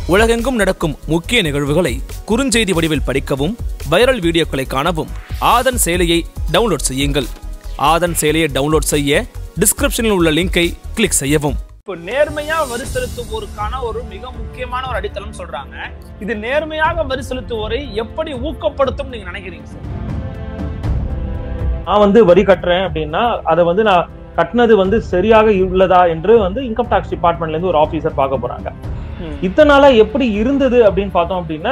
உலகெங்கும் நடக்கும் முக்கிய நிகழ்வுகளை குறுஞ்செய்தி வடிவில் படிக்கவும் வைரல் வீடியோக்களை காணவும் ஆதன் செயலியை டவுன்லோட் செய்யுங்கள் ஆதன் செயலியை டவுன்லோட் செய்ய டிஸ்கிரிப்ஷனில் உள்ள லிங்கை கிளிக் செய்யவும் இப்போ நேர்மையா வரி செலுத்துவோருக்கான ஒரு மிக முக்கியமான ஒரு அடித்தளம் சொல்றாங்க இது நேர்மையாக வரி செலுத்துவோரை எப்படி ஊக்கப்படுத்தும் நீங்க நினைக்கிறீங்க சார் நான் வந்து வரி கட்டுறேன் அப்படின்னா அதை வந்து நான் கட்டினது வந்து சரியாக உள்ளதா என்று வந்து இன்கம் டாக்ஸ் டிபார்ட்மெண்ட்ல இருந்து ஒரு ஆபீசர் பார்க்க போறாங்க இத்தனை நாளா எப்படி இருந்தது அப்படின்னு பார்த்தோம் அப்படின்னா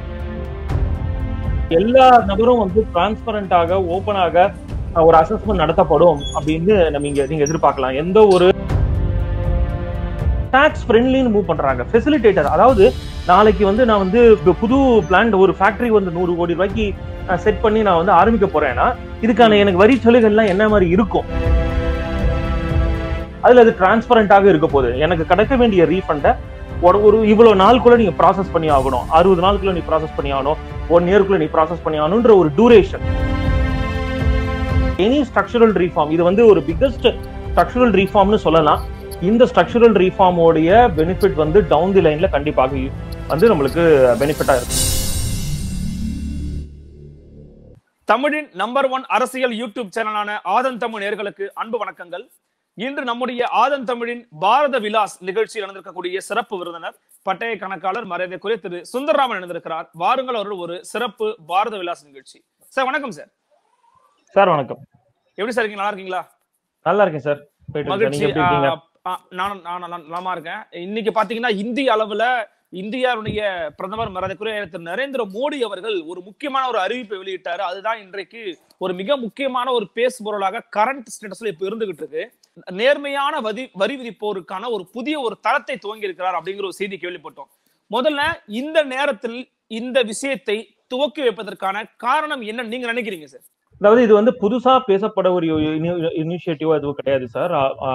எல்லா நபரும் வந்து டிரான்ஸ்பரண்டாக ஓப்பனாக ஒரு அசஸ்மெண்ட் நடத்தப்படும் அப்படின்னு நம்ம இங்க நீங்க எதிர்பார்க்கலாம் எந்த ஒரு டாக்ஸ் ஃப்ரெண்ட்லின்னு மூவ் பண்றாங்க ஃபெசிலிட்டேட்டர் அதாவது நாளைக்கு வந்து நான் வந்து இப்ப புது பிளான்ட் ஒரு ஃபேக்டரி வந்து நூறு கோடி ரூபாய்க்கு செட் பண்ணி நான் வந்து ஆரம்பிக்க போறேன்னா இதுக்கான எனக்கு வரி சலுகைகள்லாம் என்ன மாதிரி இருக்கும் அதுல அது டிரான்ஸ்பரண்டாக இருக்க போகுது எனக்கு கிடைக்க வேண்டிய ரீஃபண்டை ஒரு ஒரு இவ்வளவு நாளுக்குள்ள நீங்க ப்ராசஸ் பண்ணி ஆகணும் அறுபது நாளுக்குள்ள நீ ப்ராசஸ் பண்ணி ஆகணும் ஒன் இயர்க்குள்ள நீ ப்ராசஸ் பண்ணி ஆகணும்ன்ற ஒரு டூரேஷன் எனி ஸ்ட்ரக்சரல் ரீஃபார்ம் இது வந்து ஒரு பிக்கஸ்ட் ஸ்ட்ரக்சரல் ரீஃபார்ம்னு சொல்லலாம் இந்த ஸ்ட்ரக்சரல் ரீஃபார்மோடைய பெனிஃபிட் வந்து டவுன் தி லைன்ல கண்டிப்பாக வந்து நம்மளுக்கு பெனிஃபிட்டா இருக்கும் தமிழின் நம்பர் ஒன் அரசியல் யூடியூப் சேனலான ஆதன் தமிழ் நேர்களுக்கு அன்பு வணக்கங்கள் இன்று நம்முடைய ஆதன் தமிழின் பாரத விலாஸ் நிகழ்ச்சியில் நடந்திருக்கக்கூடிய சிறப்பு விருந்தினர் பட்டய கணக்காளர் மரியாதைக்குரிய திரு சுந்தரராமன் இணைந்திருக்கிறார் வாருங்கள் அவர்கள் ஒரு சிறப்பு பாரத விலாஸ் நிகழ்ச்சி சார் வணக்கம் சார் சார் வணக்கம் எப்படி சார் இருக்கீங்க நல்லா இருக்கீங்களா நல்லா இருக்கேன் சார் போயிட்டு இருக்கேன். மகிழ்ச்சி நீங்க எப்படி இருக்கீங்க ஆ, ஆ, நான் நான் நல்லா- நலமா இருக்கேன் இன்னைக்கு பாத்தீங்கன்னா இந்திய அளவுல இந்தியாவுடைய பிரதமர் மரியாதைக்குரிய திரு நரேந்திர மோடி அவர்கள் ஒரு முக்கியமான ஒரு அறிவிப்பை வெளியிட்டாரு அதுதான் இன்றைக்கு ஒரு மிக முக்கியமான ஒரு பேசு பொருளாக கரண்ட் ஸ்டேட்டஸ்ல இப்ப இருந்துகிட்டு இருக்கு நேர்மையான வரி வரி விதிப்போருக்கான ஒரு புதிய ஒரு தளத்தை துவங்கி இருக்கிறார் அப்படிங்கிற ஒரு செய்தி கேள்விப்பட்டோம் முதல்ல இந்த நேரத்தில் இந்த விஷயத்தை துவக்கி வைப்பதற்கான காரணம் என்ன நீங்க நினைக்கிறீங்க சார் அதாவது இது வந்து புதுசா பேசப்பட ஒரு இனிஷியேட்டிவ் எதுவும் கிடையாது சார்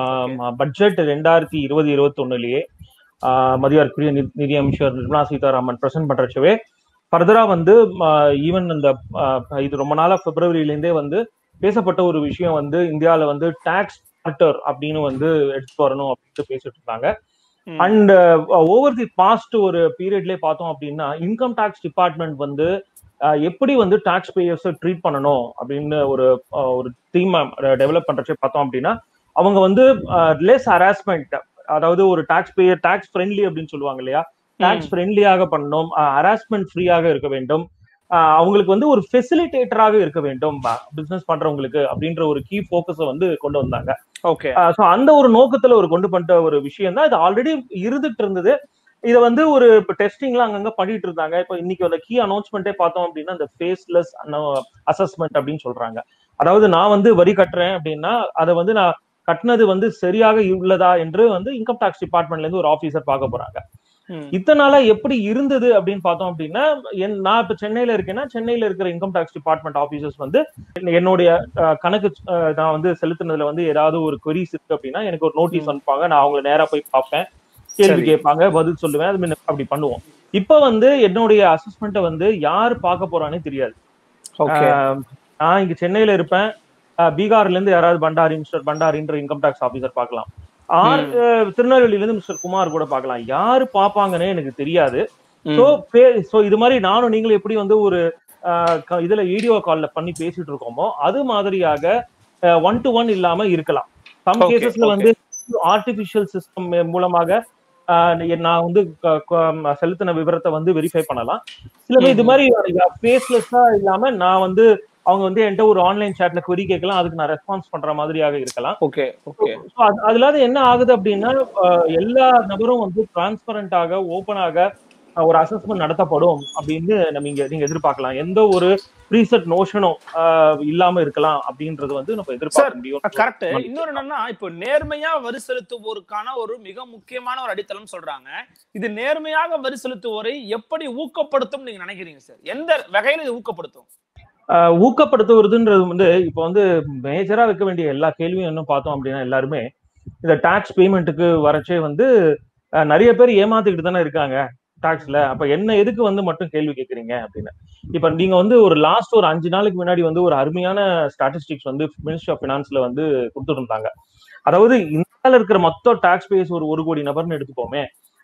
பட்ஜெட் ரெண்டாயிரத்தி இருபது இருபத்தி ஒண்ணுலயே மதியாருக்குரிய நி- நிதி அமைச்சர் நிர்மலா சீதாராமன் பிரசன்ட் பண்றச்சவே ஃபர்தரா வந்து ஈவன் இந்த ஆஹ், இது ரொம்ப நாளா பிப்ரவரியில இருந்தே வந்து பேசப்பட்ட ஒரு விஷயம் வந்து இந்தியால வந்து டாக்ஸ் சார்ட்டர் அப்படின்னு வந்து எடுத்து வரணும் அப்படின்ட்டு பேசிட்டு இருந்தாங்க ம். அண்ட் ஓவர் தி பாஸ்ட் ஒரு பீரியட்லயே பார்த்தோம் அப்படின்னா இன்கம் டாக்ஸ் டிபார்ட்மெண்ட் வந்து அஹ், எப்படி வந்து டாக்ஸ் பேயர்ஸ் ட்ரீட் பண்ணணும் அப்படின்னு ஒரு அஹ், ஒரு தீம் டெவலப் பண்றச்சே பார்த்தோம் அப்படின்னா அவங்க வந்து லெஸ் ஹராஸ்மெண்ட் அதாவது ஒரு டாக்ஸ் பேயர் டாக்ஸ் ஃப்ரெண்ட்லி அப்படின்னு சொல்லுவாங்க இல்லையா டாக்ஸ் ஃப்ரெண்ட்லியாக பண்ணணும் ஹராஸ்மெண்ட் ஃப்ரீயாக இருக்க வேண்டும் அஹ், அவங்களுக்கு வந்து ஒரு ஃபெசிலிட்டேட்டராக இருக்க வேண்டும் பிசினஸ் பண்றவங்களுக்கு அப்படின்ற ஒரு கீ ஃபோக்கஸை வந்து கொண்டு வந்தாங்க ஓகே ஸோ அந்த ஒரு நோக்கத்துல ஒரு கொண்டு பண்ணிட்ட ஒரு விஷயம் தான் இது ஆல்ரெடி இருந்துட்டு இருந்தது இதை வந்து ஒரு இப்போ டெஸ்டிங்லாம் அங்கங்க பண்ணிட்டு இருந்தாங்க இப்போ இன்னைக்கு அந்த கீ அனௌன்ஸ்மெண்ட்டே பார்த்தோம் அப்படின்னா அந்த ஃபேஸ்லெஸ் அசஸ்மெண்ட் அப்படின்னு சொல்றாங்க அதாவது நான் வந்து வரி கட்டுறேன் அப்படின்னா அதை வந்து நான் கட்டினது வந்து சரியாக உள்ளதா என்று வந்து இன்கம் டாக்ஸ் டிபார்ட்மெண்ட்ல இருந்து ஒரு ஆபீசர் பார்க்க போறாங்க இத்தனை நாளா எப்படி இருந்தது அப்படின்னு பார்த்தோம் அப்படின்னா என்- நான் இப்ப சென்னையில இருக்கேன்னா சென்னையில இருக்கிற இன்கம் டாக்ஸ் டிபார்ட்மெண்ட் ஆபீசர்ஸ் வந்து என்னுடைய அஹ், கணக்கு அஹ், நான் வந்து செலுத்தினதுல வந்து ஏதாவது ஒரு queries இருக்கு அப்படின்னா எனக்கு ஒரு நோட்டீஸ் அனுப்பாங்க நான் அவங்களை நேரா போய் பார்ப்பேன் கேள்வி சரி. கேட்பாங்க பதில் சொல்லுவேன் அது மாதிரி அப்படி பண்ணுவோம் இப்ப வந்து என்னுடைய அசஸ்மெண்ட்டை வந்து யார் பார்க்க போறானே தெரியாது ஓகே ஆஹ் நான் இங்க சென்னையில இருப்பேன் ஆஹ் பீகார்ல இருந்து யாராவது பண்டாரி மிஸ்டர் பண்டாரின்ற இன்கம் டாக்ஸ் ஆபீசர் பார்க்கலாம் ஆர் ஆஹ் திருநெல்வேலியில இருந்து மிஸ்டர் குமார் கூட பார்க்கலாம் யாரு பாப்பாங்கன்னே எனக்கு தெரியாது சோ சோ இது மாதிரி நானும் நீங்களும் எப்படி வந்து ஒரு ஆஹ் க- இதுல வீடியோ கால்ல பண்ணி பேசிட்டு இருக்கோமோ அது மாதிரியாக ஒன் டு ஒன் இல்லாம இருக்கலாம் சம் Okay, கேசஸ்ல okay. வந்து ஆர்டிபிஷியல் சிஸ்டம் மூலமாக ஆஹ் நான் வந்து க- க- செலுத்தின விவரத்தை வந்து வெரிஃபை பண்ணலாம் சில பேர் இது மாதிரி ஃபேஸ்லெஸ்ஸா இல்லாம நான் வந்து அவங்க வந்து என்கிட்ட ஒரு ஆன்லைன் சாட்ல query கேட்கலாம் அதுக்கு நான் ரெஸ்பான்ஸ் பண்ற மாதிரியாக இருக்கலாம் ஓகே ஓகே So, அது- அதுல அது என்ன ஆகுது அப்படின்னா அஹ், எல்லா நபரும் வந்து டிரான்ஸ்பரண்டாக ஓப்பனாக ஒரு அசஸ்மெண்ட் நடத்தப்படும் அப்படின்னு நம்ம இங்க நீங்க எதிர்பார்க்கலாம் எந்த ஒரு ப்ரீசெட் நோஷனும் இல்லாம இருக்கலாம் அப்படின்றது வந்து நம்ம எதிர்பார்க்க முடியும் கரெக்ட் இன்னொரு என்னன்னா இப்போ நேர்மையா வரி செலுத்துவோருக்கான ஒரு மிக முக்கியமான ஒரு அடித்தளம் சொல்றாங்க இது நேர்மையாக வரி செலுத்துவோரை எப்படி ஊக்கப்படுத்தும் நீங்க நினைக்கிறீங்க சார் எந்த வகையில இது ஊக்கப்படுத்தும் அஹ், ஊக்கப்படுத்துவதுன்றது வந்து இப்போ வந்து மேஜரா வைக்க வேண்டிய எல்லா கேள்வியும் என்ன பார்த்தோம் அப்படின்னா எல்லாருமே இந்த டாக்ஸ் பேமெண்ட்டுக்கு வரச்சே வந்து அஹ், நிறைய பேர் ஏமாத்திக்கிட்டு தானே இருக்காங்க டாக்ஸ்ல அப்ப என்ன எதுக்கு வந்து மட்டும் கேள்வி கேக்குறீங்க அப்படின்னு இப்ப நீங்க வந்து ஒரு லாஸ்ட் ஒரு அஞ்சு நாளைக்கு முன்னாடி வந்து ஒரு அருமையான ஸ்டாட்டிஸ்டிக்ஸ் வந்து மினிஸ்ட்ரி ஆஃப் பினான்ஸ்ல வந்து கொடுத்துட்டு இருந்தாங்க அதாவது இந்தியால இருக்கிற மொத்த டாக்ஸ் பேஸ் ஒரு ஒரு கோடி நபர்னு எடுத்துக்கோமே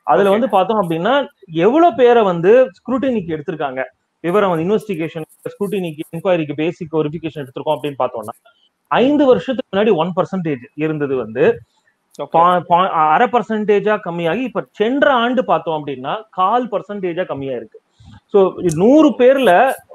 அதுல Okay. வந்து பார்த்தோம் அப்படின்னா எவ்வளவு பேரை வந்து ஸ்க்ரூட்டினிக்கு எடுத்திருக்காங்க விவரம் வந்து இன்வெஸ்டிகேஷன் ஸ்க்ரூட்டினிக்கு என்கொயரிக்கு பேசிக் வெரிஃபிகேஷன் எடுத்திருக்கோம் அப்படின்னு பார்த்தோம்னா ஐந்து வருஷத்துக்கு முன்னாடி ஒன் பர்சன்டேஜ் இருந்தது வந்து Okay. பா- பா- அரை பர்சன்டேஜா கம்மியாகி இப்ப சென்ற ஆண்டு பார்த்தோம் அப்படின்னா கால் பர்சன்டேஜா கம்மியா இருக்கு சோ நூறு பேர்ல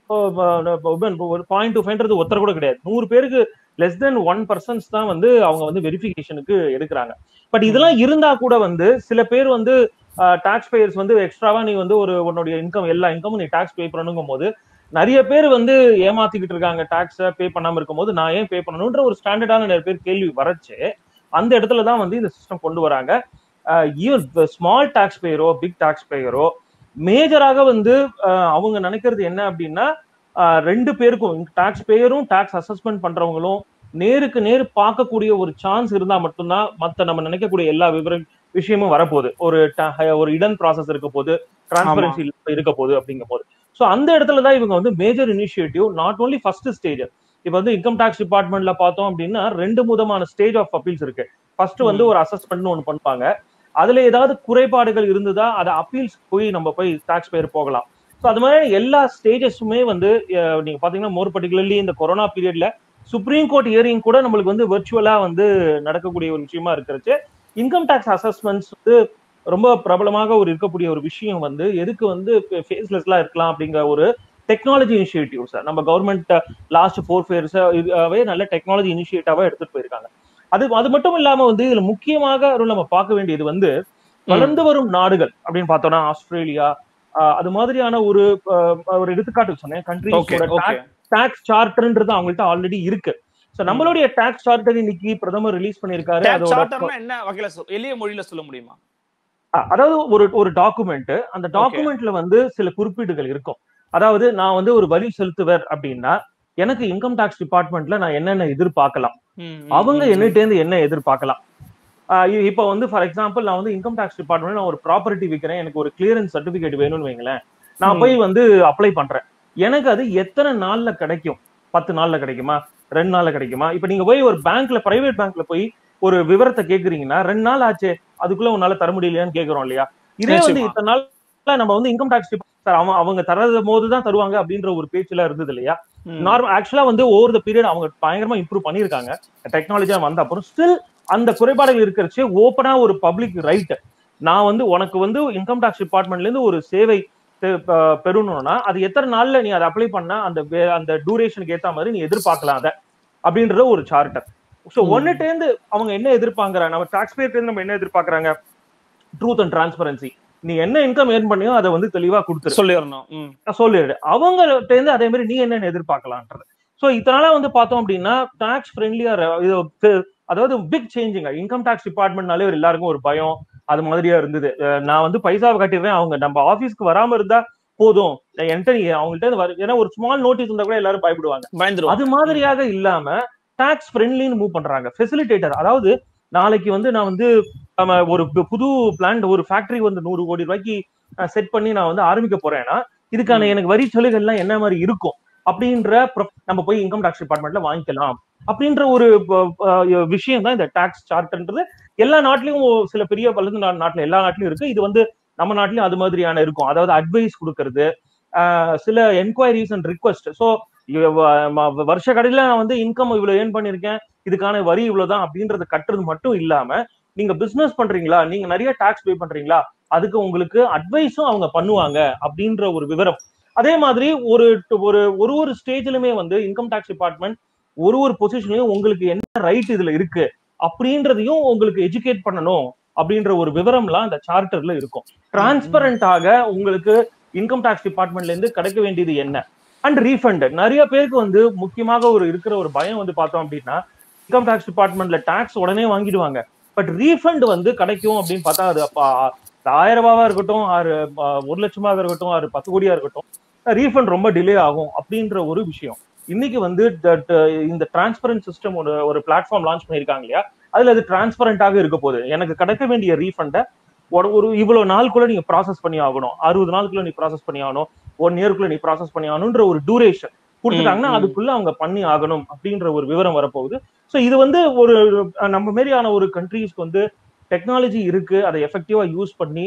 ஒரு பாயிண்ட் டூ ஃபைவ்ன்றது ஒருத்தர் கூட கிடையாது நூறு பேருக்கு லெஸ் தென் ஒன் பர்சன்ஸ் தான் வந்து அவங்க வந்து வெரிஃபிகேஷனுக்கு எடுக்கிறாங்க பட் இதெல்லாம் இருந்தா கூட வந்து சில பேர் வந்து டாக்ஸ் பேயர்ஸ் வந்து எக்ஸ்ட்ராவா நீ வந்து ஒரு உன்னுடைய இன்கம் எல்லா இன்கமும் நீ டாக்ஸ் பே பண்ணணுங்கும் போது நிறைய பேர் வந்து ஏமாத்திக்கிட்டு இருக்காங்க டாக்ஸ பே பண்ணாம இருக்கும்போது நான் ஏன் பே பண்ணணும்ன்ற ஒரு ஸ்டாண்டர்டான நிறைய பேர் கேள்வி வரச்சு அந்த இடத்துல தான் வந்து இந்த சிஸ்டம் கொண்டு வராங்க ஈவன் ஸ்மால் டாக்ஸ் பேயரோ பிக் டாக்ஸ் பேயரோ மேஜராக வந்து அஹ், அவங்க நினைக்கிறது என்ன அப்படின்னா அஹ், ரெண்டு பேருக்கும் டாக்ஸ் பேயரும் டாக்ஸ் அசஸ்மெண்ட் பண்றவங்களும் நேருக்கு நேர் பார்க்கக்கூடிய ஒரு சான்ஸ் இருந்தா மட்டும்தான் மத்த நம்ம நினைக்கக்கூடிய எல்லா விவர விஷயமும் வரப்போகுது ஒரு ta- ஒரு இடன் ப்ராசஸ் இருக்க போது டிரான்ஸ்பரன்சி இருக்க போகுது அப்படிங்கும் போது ஸோ அந்த இடத்துல தான் இவங்க வந்து major initiative not only first stage இப்போ வந்து இன்கம் டாக்ஸ் டிபார்ட்மெண்ட்ல பார்த்தோம் அப்படின்னா ரெண்டு விதமான ஸ்டேஜ் ஆஃப் அப்பீல்ஸ் இருக்கு ஃபர்ஸ்ட் வந்து ஒரு அசஸ்மெண்ட்னு ஒன்று பண்ணுவாங்க அதுல ஏதாவது குறைபாடுகள் இருந்ததா அதை அப்பீல்ஸ் போய் நம்ம போய் டாக்ஸ் பேர் போகலாம் ஸோ அது மாதிரி எல்லா ஸ்டேஜஸுமே வந்து அஹ், நீங்க பாத்தீங்கன்னா மோர் பர்டிகுலர்லி இந்த கொரோனா பீரியட்ல சுப்ரீம் கோர்ட் ஹியரிங் கூட நம்மளுக்கு வந்து வெர்ச்சுவலா வந்து நடக்கக்கூடிய ஒரு விஷயமா இருக்கிறச்சு இன்கம் டாக்ஸ் அசஸ்மெண்ட்ஸ் வந்து ரொம்ப பிரபலமாக ஒரு இருக்கக்கூடிய ஒரு விஷயம் வந்து எதுக்கு வந்து ஃபேஸ்லெஸ்லாம் இருக்கலாம் அப்படிங்கிற ஒரு டெக்னாலஜி இனிஷியேட்டிவ் சார் நம்ம கவர்மெண்ட் லாஸ்ட் ஃபோர் இயர்ஸாவே நல்ல டெக்னாலஜி இனிஷியேட்டிவா எடுத்துட்டு போயிருக்காங்க அது அது மட்டும் இல்லாம வந்து இதுல முக்கியமாக அருள் நம்ம பார்க்க வேண்டியது வந்து வளர்ந்து வரும் நாடுகள் அப்படின்னு பார்த்தோம்னா ஆஸ்திரேலியா ஆஹ் அது மாதிரியான ஒரு ஆஹ் ஒரு எடுத்துக்காட்டு சொன்னேன் ஓகே கண்ட்ரிஸோட ஓகே டாக்ஸ் சார்ட்டர்ன்றது அவங்கள்ட்ட ஆல்ரெடி இருக்கு சோ நம்மளுடைய டாக்ஸ் சார்ட்டர் இன்னைக்கு பிரதமர் ரிலீஸ் பண்ணிருக்காரு அதோட சார்ட்டர்னா என்ன வகையில சொல் எளிய மொழியில சொல்ல முடியுமா அ- அதாவது ஒரு ஒரு டாக்குமெண்ட் அந்த டாக்குமெண்ட்ல வந்து சில குறிப்பீடுகள் இருக்கும் அதாவது நான் வந்து ஒரு வரி செலுத்துவர் அப்படின்னா எனக்கு இன்கம் டாக்ஸ் டிபார்ட்மெண்ட்ல நான் என்னென்ன எதிர்பார்க்கலாம் ம், ம், அவங்க ம், என்னிட்ட இருந்து என்ன எதிர்பார்க்கலாம் ஆஹ் இ- இப்ப வந்து ஃபார் எக்ஸாம்பிள் நான் வந்து இன்கம் டாக்ஸ் டிபார்ட்மெண்ட் நான் ஒரு ப்ராப்பர்ட்டி விற்கிறேன் எனக்கு ஒரு கிளியரன்ஸ் சர்டிபிகேட் வேணும்னு வைங்களேன் நான் ம். போய் வந்து அப்ளை பண்றேன் எனக்கு அது எத்தனை நாள்ல கிடைக்கும் பத்து நாள்ல கிடைக்குமா ரெண்டு நாள்ல கிடைக்குமா இப்ப நீங்க போய் ஒரு பேங்க்ல பிரைவேட் பேங்க்ல போய் ஒரு விவரத்தை கேக்குறீங்கன்னா ரெண்டு நாள் ஆச்சு அதுக்குள்ள உன்னால தர முடியலையான்னு கேக்குறோம் இல்லையா இதே வந்து நிச்சயமா. இத்தனை நாள் நம்ம வந்து இன்கம் டாக்ஸ் சார் அவங்க அவங்க தரது போது தான் தருவாங்க அப்படின்ற ஒரு பேச்சுல இருந்தது இல்லையா ம். நார்மல் ஆக்சுவலா வந்து ஓவர் த பீரியட் அவங்க பயங்கரமா இம்ப்ரூவ் பண்ணிருக்காங்க டெக்னாலஜியா வந்த அப்புறம் ஸ்டில் அந்த குறைபாடுகள் இருக்கிறச்சு ஓப்பனா ஒரு பப்ளிக் ரைட் நான் வந்து உனக்கு வந்து இன்கம் டாக்ஸ் டிபார்ட்மெண்ட்ல இருந்து ஒரு சேவை பெ- பெ- பெறணும்னா அது எத்தனை நாள்ல நீ அதை அப்ளை பண்ணா அந்த வே- அந்த டூரேஷனுக்கு ஏத்த மாதிரி நீ எதிர்பார்க்கலாம் அதை அப்படின்றது ஒரு சார்ட்டர் ஸோ ம். ஒன்னுட்டேந்து அவங்க என்ன எதிர்பார்க்கறாங்க நம்ம டாக்ஸ் பேர் நம்ம என்ன எதிர்பார்க்கறாங்க ட்ரூத் அண்ட் டிரான்ஸ்பரன்சி நீ என்ன இன்கம் ஏர்ன் பண்ணியோ அதை வந்து தெளிவா கொடுத்துரு சொல்லிடணும் ம். சொல்லிடு அவங்கள்ட்ட இருந்து அதே மாதிரி நீ என்னென்ன எதிர்பார்க்கலான்றது சோ இதனால வந்து பார்த்தோம் அப்படின்னா டாக்ஸ் ஃப்ரெண்ட்லியா இது பெ- அதாவது பிக் சேஞ்சுங்க இன்கம் டாக்ஸ் டிபார்ட்மெண்ட்னாலே ஒரு எல்லாருக்கும் ஒரு பயம் அது மாதிரியா இருந்தது அஹ் நான் வந்து பைசாவை கட்டிடுறேன் அவங்க நம்ம ஆபீஸ்க்கு வராம இருந்தா போதும் என்கிட்ட நீ அவங்கள்ட்ட இருந்து வர ஏன்னா ஒரு ஸ்மால் நோட்டீஸ் இருந்தா கூட எல்லாரும் பயப்படுவாங்க பயந்துருவோம் அது மாதிரியாக இல்லாம டாக்ஸ் ஃப்ரெண்ட்லின்னு மூவ் பண்றாங்க ஃபெசிலிட்டேட்டர் அதாவது நாளைக்கு வந்து நான் வந்து நம்ம ஒரு பு- புது பிளான் ஒரு ஃபேக்டரி வந்து நூறு கோடி ரூபாய்க்கு செட் பண்ணி நான் வந்து ஆரம்பிக்க போறேன்னா இதுக்கான எனக்கு வரி சலுகைகள்லாம் என்ன மாதிரி இருக்கும் அப்படின்ற pro- நம்ம போய் இன்கம் டாக்ஸ் டிபார்ட்மெண்ட்ல வாங்கிக்கலாம் அப்படின்ற ஒரு ப- ப- விஷயம் தான் இந்த டாக்ஸ் சார்ட்ன்றது எல்லா நாட்டிலயும் சில பெரிய வளர்ந்த நா- நாட்டுல எல்லா நாட்டிலயும் இருக்கு இது வந்து நம்ம நாட்டிலயும் அது மாதிரியான இருக்கும் அதாவது அட்வைஸ் கொடுக்கறது ஆஹ் சில என்கொயரிஸ் அண்ட் ரிக்வஸ்ட் ஸோ வருஷ கடையில நான் வந்து இன்கம் இவ்வளவு ஏர்ன் பண்ணிருக்கேன் இதுக்கான வரி இவ்வளவுதான் அப்படின்றது கட்டுறது மட்டும் இல்லாம நீங்க பிசினஸ் பண்றீங்களா நீங்க நிறைய டாக்ஸ் பே பண்றீங்களா அதுக்கு உங்களுக்கு அட்வைஸும் அவங்க பண்ணுவாங்க அப்படின்ற ஒரு விவரம் அதே மாதிரி ஒரு ஒரு ஒரு ஒரு ஸ்டேஜ்லயுமே வந்து இன்கம் டாக்ஸ் டிபார்ட்மெண்ட் ஒரு ஒரு பொசிஷன்லயும் உங்களுக்கு என்ன ரைட் இதுல இருக்கு அப்படின்றதையும் உங்களுக்கு எஜுகேட் பண்ணணும் அப்படின்ற ஒரு விவரம்லாம் அந்த சார்ட்டர்ல இருக்கும் டிரான்ஸ்பரண்டாக உங்களுக்கு இன்கம் டாக்ஸ் டிபார்ட்மெண்ட்ல இருந்து கிடைக்க வேண்டியது என்ன அண்ட் ரீஃபண்ட் நிறைய பேருக்கு வந்து முக்கியமாக ஒரு இருக்கிற ஒரு பயம் வந்து பார்த்தோம் அப்படின்னா இன்கம் டாக்ஸ் டிபார்ட்மெண்ட்ல டாக்ஸ் உடனே வாங்கிடுவாங்க பட் ரீஃபண்ட் வந்து கிடைக்கும் அப்படின்னு பார்த்தா அது அப்ப ஆயிரம் ரூபாவா இருக்கட்டும் ஆறு ஆஹ் ஒரு லட்சமாக இருக்கட்டும் ஆறு பத்து கோடியா இருக்கட்டும் ரீஃபண்ட் ரொம்ப டிலே ஆகும் அப்படின்ற ஒரு விஷயம் இன்னைக்கு வந்து that, uh, இந்த டிரான்ஸ்பரண்ட் சிஸ்டம் ஒரு ஒரு பிளாட்ஃபார்ம் லான்ச் பண்ணியிருக்காங்க இல்லையா அதுல அது டிரான்ஸ்பரண்டாக இருக்க போகுது எனக்கு கிடைக்க வேண்டிய ரீஃபண்டை ஒரு ஒரு இவ்வளவு நாளுக்குள்ள நீங்க ப்ராசஸ் பண்ணி ஆகணும் அறுபது நாளுக்குள்ள நீ ப்ராசஸ் பண்ணி ஆகணும் ஒன் இயர்க்குள்ள நீ ப்ராசஸ் பண்ணி ஆகணும்ன்ற ஒரு டூரேஷன் கொடுத்துட்டாங்கன்னா ம், ம். அதுக்குள்ள அவங்க பண்ணி ஆகணும் அப்படின்ற ஒரு விவரம் வரப்போகுது ஸோ இது வந்து ஒரு அஹ், நம்ம மாரியான ஒரு கண்ட்ரீஸ்க்கு வந்து டெக்னாலஜி இருக்கு அதை எஃபெக்டிவா யூஸ் பண்ணி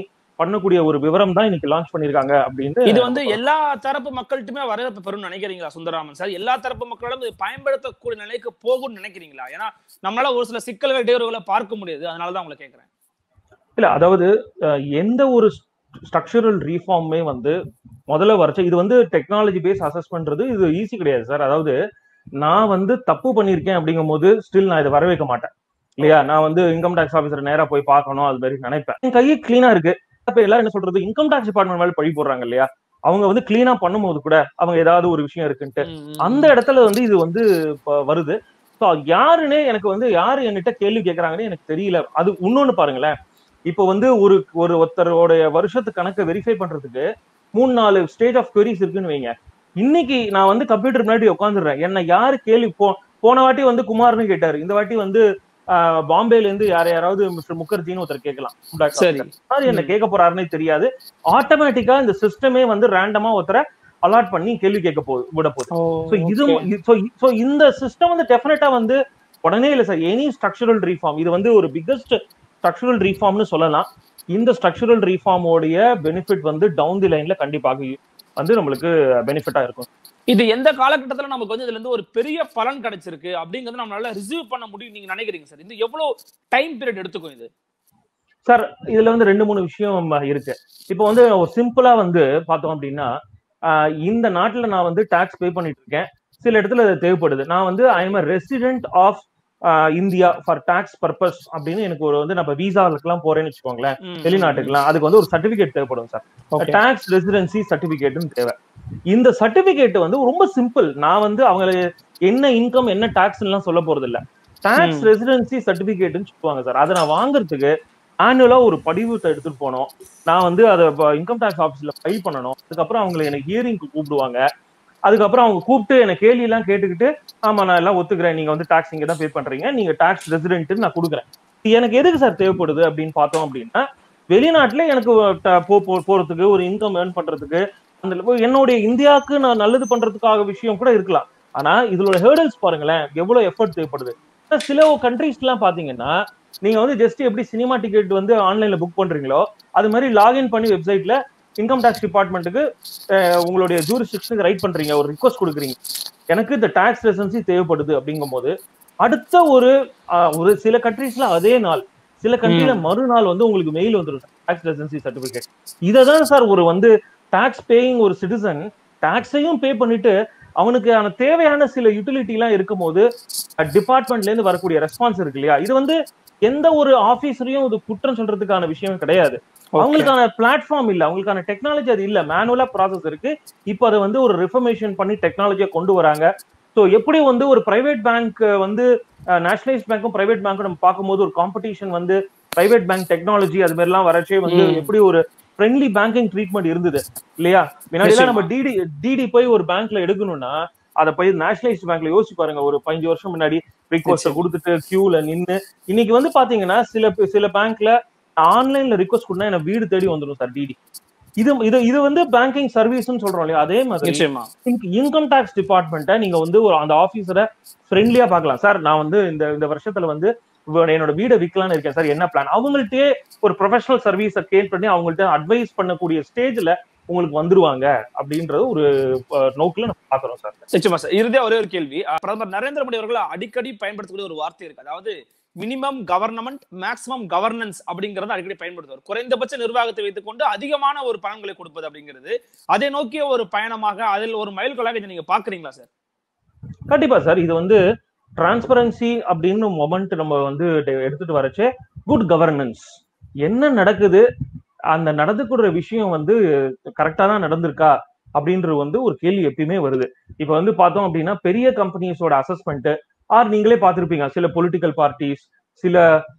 பண்ணக்கூடிய ஒரு விவரம் தான் இன்னைக்கு லான்ச் பண்ணிருக்காங்க அப்படின்னு இது வந்து எல்லா தரப்பு மக்கள்கிட்டயுமே வரவேற்பு பெறும் நினைக்கிறீங்களா சுந்தரராமன் சார் எல்லா தரப்பு மக்களும் இது பயன்படுத்தக்கூடிய நிலைக்கு போகும்னு நினைக்கிறீங்களா ஏன்னா நம்மளால ஒரு சில சிக்கல்கள் இடையூறுகளை பார்க்க முடியுது அதனாலதான் உங்களை கேட்கிறேன் இல்ல அதாவது அஹ், எந்த ஒரு ஸ்ட்ரக்சரல் ரீஃபார்மே வந்து முதல்ல வரைச்ச இது வந்து டெக்னாலஜி பேஸ் அசஸ்மெண்ட்றது இது ஈஸி கிடையாது சார் அதாவது நான் வந்து தப்பு பண்ணியிருக்கேன் அப்படிங்கும் போது ஸ்டில் நான் இதை வரவேற்க மாட்டேன் இல்லையா நான் வந்து இன்கம் டேக்ஸ் ஆஃபீஸர் நேரா போய் பார்க்கணும் அது மாதிரி நினைப்பேன் என் கையே கிளீனா இருக்கு அப்ப எல்லாரும் என்ன சொல்றது இன்கம் டேக்ஸ் டிபார்ட்மெண்ட் மேல பழி போடுறாங்க இல்லையா அவங்க வந்து கிளீனா பண்ணும்போது கூட அவங்க ஏதாவது ஒரு விஷயம் இருக்குன்ட்டு அந்த இடத்துல வந்து இது வந்து இப்ப வருது ஸோ யாருன்னே எனக்கு வந்து யாரு என்கிட்ட கேள்வி கேட்கறாங்கன்னு எனக்கு தெரியல அது இன்னொன்னு பாருங்களேன் இப்போ வந்து ஒரு ஒரு ஒருத்தரோட வருஷத்து கணக்கை வெரிஃபை பண்றதுக்கு மூணு நாலு ஸ்டேஜ் ஆஃப் queries இருக்குன்னு வைங்க இன்னைக்கு நான் வந்து கம்ப்யூட்டர் முன்னாடி உட்காந்துடுறேன் என்ன யாரு கேள்வி போ போன வாட்டி வந்து குமார்னு கேட்டாரு இந்த வாட்டி வந்து ஆஹ், பாம்பேல இருந்து யார யாராவது மிஸ்டர் முகர்ஜின்னு ஒருத்தர் கேட்கலாம் சரி யாரு என்ன கேட்க போறாருன்னே தெரியாது ஆட்டோமேட்டிக்கா இந்த சிஸ்டமே வந்து ரேண்டமா ஒருத்தரை அலாட் பண்ணி கேள்வி கேட்க போகுது விட போகுது ஸோ இது ஸோ ஸோ இந்த சிஸ்டம் வந்து டெஃபினட்டா வந்து உடனே இல்லை சார் எனி ஸ்ட்ரக்சரல் ரீஃபார்ம் இது வந்து ஒரு பிக்கஸ்ட் ஸ்ட்ரக்சரல் ரீஃபார்ம்னு சொல்லலாம் இந்த ஸ்ட்ரக்சரல் ரீஃபார்மோடைய பெனிஃபிட் வந்து டவுன் தி லைன்ல கண்டிப்பாக வந்து நம்மளுக்கு பெனிஃபிட்டா இருக்கும் இது எந்த காலகட்டத்துல நமக்கு வந்து இதுல இருந்து ஒரு பெரிய பலன் கிடைச்சிருக்கு அப்படிங்கறது நம்மளால ரிசீவ் பண்ண முடியும் நீங்க நினைக்கிறீங்க சார் இது எவ்வளவு டைம் பீரியட் எடுத்துக்கும் இது சார் இதுல வந்து ரெண்டு மூணு விஷயம் இருக்கு இப்போ வந்து ஒரு சிம்பிளா வந்து பார்த்தோம் அப்படின்னா ஆஹ் இந்த நாட்டுல நான் வந்து டாக்ஸ் பே பண்ணிட்டு இருக்கேன் சில இடத்துல அது தேவைப்படுது நான் வந்து I am resident of India for tax purpose அப்படின்னு எனக்கு ஒரு வந்து நம்ம விசாவுக்குலாம் போறேன்னு வச்சுக்கோங்களேன் ம், வெளிநாட்டுக்குலாம் அதுக்கு வந்து ஒரு சர்டிபிகேட் தேவைப்படும் சார் Okay. டாக்ஸ் ரெசிடென்சி சர்டிபிகேட்னு தேவை இந்த சர்டிபிகேட் வந்து ரொம்ப சிம்பிள் நான் வந்து அவங்களுக்கு என்ன இன்கம் என்ன டாக்ஸ் எல்லாம் சொல்ல போறது இல்ல டாக்ஸ் ம். ரெசிடென்சி சர்டிபிகேட்னு சொல்லுவாங்க சார் அதை நான் வாங்குறதுக்கு ஆனுவலா ஒரு படிவத்தை எடுத்துட்டு போனோம் நான் வந்து அதை இன்கம் டாக்ஸ் ஆஃபீஸ்ல ஃபைல் பண்ணணும் அதுக்கப்புறம் அவங்களை எனக்கு ஹியரிங்க்கு கூப்பிடுவாங்க அதுக்கப்புறம் அவங்க கூப்பிட்டு எனக்கு கேள்வி எல்லாம் கேட்டுக்கிட்டு ஆமா நான் எல்லாம் ஒத்துக்கிறேன் நீங்க வந்து டாக்ஸ் இங்க தான் பே பண்றீங்க நீங்க டாக்ஸ் ரெசிடென்ட் நான் கொடுக்குறேன் இது எனக்கு எதுக்கு சார் தேவைப்படுது அப்படின்னு பார்த்தோம் அப்படின்னா வெளிநாட்டுல எனக்கு ட- போ போ- போறதுக்கு ஒரு இன்கம் ஏர்ன் பண்றதுக்கு அந்த level- என்னுடைய இந்தியாவுக்கு நான் நல்லது பண்றதுக்காக விஷயம் கூட இருக்கலாம் ஆனா இதோட ஹேர்டல்ஸ் பாருங்களேன் எவ்வளவு எஃபர்ட் தேவைப்படுது ஆனா சில கண்ட்ரீஸ் எல்லாம் பாத்தீங்கன்னா நீங்க வந்து ஜஸ்ட் எப்படி சினிமா டிக்கெட் வந்து ஆன்லைன்ல புக் பண்றீங்களோ அது மாதிரி லாகின் பண்ணி வெப்சைட்ல இன்கம் டேக்ஸ் டிபார்ட்மெண்ட்டுக்கு உங்களுடைய ஜூரிஸ்டிக்ஷனுக்கு ரைட் பண்றீங்க ஒரு ரிக்வஸ்ட் கொடுக்குறீங்க எனக்கு இந்த டாக்ஸ் ரெசன்சி தேவைப்படுது அப்படிங்கும்போது அடுத்த ஒரு அஹ், ஒரு சில கண்ட்ரீஸ்ல அதே நாள் சில கண்ட்ரில மறுநாள் வந்து உங்களுக்கு மெயில் வந்துடும் டாக்ஸ் ரெசன்சி சர்டிபிகேட் இதை தான் சார் ஒரு வந்து டாக்ஸ் பேயிங் ஒரு சிட்டிசன் டாக்ஸையும் பே பண்ணிட்டு அவனுக்கான தேவையான சில யூட்டிலிட்டி எல்லாம் இருக்கும்போது டிபார்ட்மெண்ட்ல இருந்து வரக்கூடிய ரெஸ்பான்ஸ் இருக்கு இல்லையா இது வந்து எந்த ஒரு ஆபீசரையும் இது குற்றம் சொல்றதுக்கான விஷயம் கிடையாது அவங்களுக்கான பிளாட்ஃபார்ம் இல்ல அவங்களுக்கான டெக்னாலஜி அது இல்ல மேனுவலா ப்ராசஸ் இருக்கு இப்போ அதை வந்து ஒரு ரிஃபர்மேஷன் பண்ணி டெக்னாலஜியை கொண்டு வராங்க ஸோ எப்படி வந்து ஒரு பிரைவேட் பேங்க் வந்து நேஷனலைஸ் பேங்க்கும் பிரைவேட் பேங்க்கும் நம்ம பார்க்கும்போது ஒரு காம்படிஷன் வந்து பிரைவேட் பேங்க் டெக்னாலஜி அது மாதிரி எல்லாம் வரச்சே வந்து ம். எப்படி ஒரு ஃப்ரெண்ட்லி பேங்கிங் ட்ரீட்மெண்ட் இருந்தது இல்லையா முன்னாடி நிச்சயமா. நம்ம டிடி டிடி போய் ஒரு பேங்க்ல எடுக்கணும்னா அதை போய் நேஷனலைஸ்ட் பேங்க்ல யோசிச்சு பாருங்க ஒரு பதினஞ்சு வருஷம் முன்னாடி ரிக்வஸ்ட் நிச்சயம். கொடுத்துட்டு கியூல நின்னு இன்னைக்கு வந்து பாத்தீங்கன்னா சில பே- சில பேங்க்ல ஆன்லைன்ல ரிக்வஸ்ட் கொடுத்தா எனக்கு வீடு தேடி வந்துடும் சார் டிடி இது இது இது வந்து பேங்கிங் சர்வீஸ்னு சொல்றோம் இல்லையா அதே மாதிரி நிச்சயமா இன்கம் டாக்ஸ் டிபார்ட்மெண்ட்டை நீங்க வந்து ஒரு அந்த ஆபீசரை ஃப்ரெண்ட்லியா பார்க்கலாம் சார் நான் வந்து இந்த இந்த வருஷத்துல வந்து வ- என்னோட வீடை விற்கலாம்னு இருக்கேன் சார் என்ன பிளான் அவங்கள்ட்டயே ஒரு ப்ரொஃபஷனல் சர்வீஸை கேட் பண்ணி அவங்கள்ட்ட அட்வைஸ் பண்ணக்கூடிய ஸ்டேஜ்ல உங்களுக்கு வந்துருவாங்க அப்படின்றது ஒரு அஹ், நோக்குல நம்ம பாக்குறோம் சார் நிச்சயமா சார் இறுதியா ஒரே ஒரு கேள்வி அஹ், பிரதமர் நரேந்திர மோடி அவர்கள் அடிக்கடி பயன்படுத்தக்கூடிய ஒரு வார்த்தை இருக்கு அதாவது மினிமம் கவர்னமெண்ட் மேக்ஸிமம் கவர்னன்ஸ் அப்படிங்கறத அடிக்கடி பயன்படுத்துவார் குறைந்தபட்ச நிர்வாகத்தை வைத்துக்கொண்டு அதிகமான ஒரு பலன்களை கொடுப்பது அப்படிங்கிறது அதை நோக்கிய ஒரு பயணமாக அதில் ஒரு மைல்கல்லாக இதை நீங்க பாக்குறீங்களா சார் கண்டிப்பா சார் இது வந்து டிரான்ஸ்பரன்சி அப்படின்னு மொமெண்ட் நம்ம வந்து டெ- எடுத்துட்டு வரச்சே குட் கவர்னன்ஸ் என்ன நடக்குது அந்த நடந்துக்கூடிய விஷயம் வந்து கரெக்டா தான் நடந்திருக்கா அப்படின்றது வந்து ஒரு கேள்வி எப்பயுமே வருது இப்ப வந்து பார்த்தோம் அப்படின்னா பெரிய கம்பெனிஸோட அசஸ்மெண்ட் ஆர் நீங்களே பார்த்திருப்பீங்க சில பொலிட்டிக்கல் பார்ட்டிஸ் சில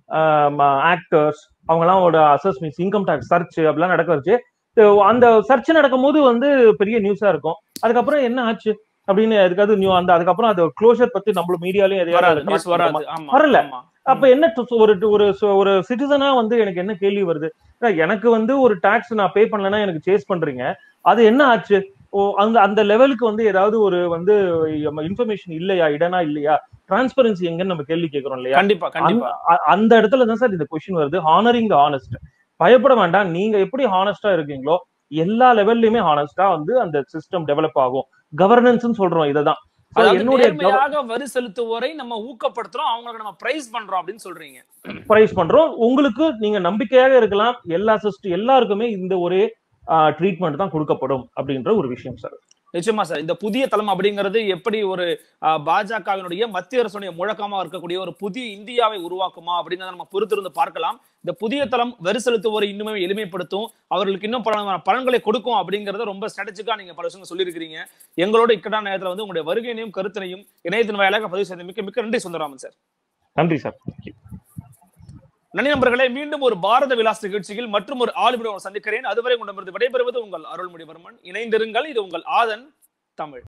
ஆக்டர்ஸ் அவங்கலாம் அசஸ்மெண்ட்ஸ் இன்கம் டேக்ஸ் சர்ச் அப்படிலாம் நடக்க வச்சு அந்த சர்ச் நடக்கும்போது வந்து பெரிய நியூஸா இருக்கும் அதுக்கப்புறம் என்ன ஆச்சு அப்படின்னு அதுக்காவது நியூ அந்த அதுக்கப்புறம் அது க்ளோஷர் பத்தி நம்மள மீடியாலயும் வராது எதையாவது நியூஸ் வராது ஆமா வரல. ஆமா. அப்ப என்ன டு- ஒரு ஒரு ஒரு சிட்டிசனா வந்து எனக்கு என்ன கேள்வி வருது ஏன்னா, எனக்கு வந்து ஒரு டாக்ஸ் நான் பே பண்ணலன்னா எனக்கு சேஸ் பண்றீங்க அது என்ன ஆச்சு ஓ அந்த அந்த லெவலுக்கு வந்து ஏதாவது ஒரு வந்து இன்ஃபர்மேஷன் இல்லையா இடனா இல்லையா டிரான்ஸ்பரன்சி எங்கன்னு நம்ம கேள்வி கேட்கறோம் இல்லையா கண்டிப்பா கண்டிப்பா அந்த- அ- அந்த இடத்துல தான் சார் இந்த கொஸ்டின் வருது ஹானரிங் த ஆனஸ்ட் பயப்பட வேண்டாம் நீங்க எப்படி ஹானஸ்டா இருக்கீங்களோ எல்லா லெவல்லயுமே ஹானஸ்டா வந்து அந்த சிஸ்டம் டெவலப் ஆகும் கவர்னன்ஸ் சொல்றோம் இதுதான் So, அதாவது என்னுடைய gov- நேர்மையாக வரி செலுத்துவோரை நம்ம ஊக்கப்படுத்துறோம் அவங்களுக்கு நம்ம பிரைஸ் பண்றோம் அப்படின்னு சொல்றீங்க பிரைஸ் பண்றோம் உங்களுக்கு நீங்க நம்பிக்கையாக இருக்கலாம் எல்லா சிஸ்டம் எல்லாருக்குமே இந்த ஒரே ட்ரீட்மெண்ட் தான் கொடுக்கப்படும் அப்படின்ற ஒரு விஷயம் சார் நிச்சயமா சார் இந்த புதிய தளம் அப்படிங்கிறது எப்படி ஒரு ஆஹ், பாஜகவினுடைய மத்திய அரசுடைய முழக்கமா இருக்கக்கூடிய ஒரு புதிய இந்தியாவை உருவாக்குமா அப்படிங்கறத நம்ம பொறுத்திருந்து பார்க்கலாம் இந்த புதிய தளம் வரி செலுத்துவோரை இன்னுமே எளிமைப்படுத்தும் அவர்களுக்கு இன்னும் பல பலன்களை கொடுக்கும் அப்படிங்கறத ரொம்ப ஸ்ட்ராட்டஜிக்கா நீங்க பல விஷயங்கள் சொல்லியிருக்கிறீங்க எங்களோட இக்கட்டான நேரத்துல வந்து உங்களுடைய வருகையினையும் கருத்தினையும் இணையத்தின் வாயிலாக பதிவு செய்த மிக்க மிக்க நன்றி சுந்தராமன் சார் நன்றி சார் நன்றி நண்பர்களே மீண்டும் ஒரு பாரத விலாஸ் நிகழ்ச்சியில் மற்றும் ஒரு ஆளுமையுடன் சந்திக்கிறேன் அதுவரை உங்களிடமிருந்து விடைபெறுவது உங்கள் அருள்மொழிவர்மன் இணைந்திருங்கள் இது உங்கள் ஆதன் தமிழ்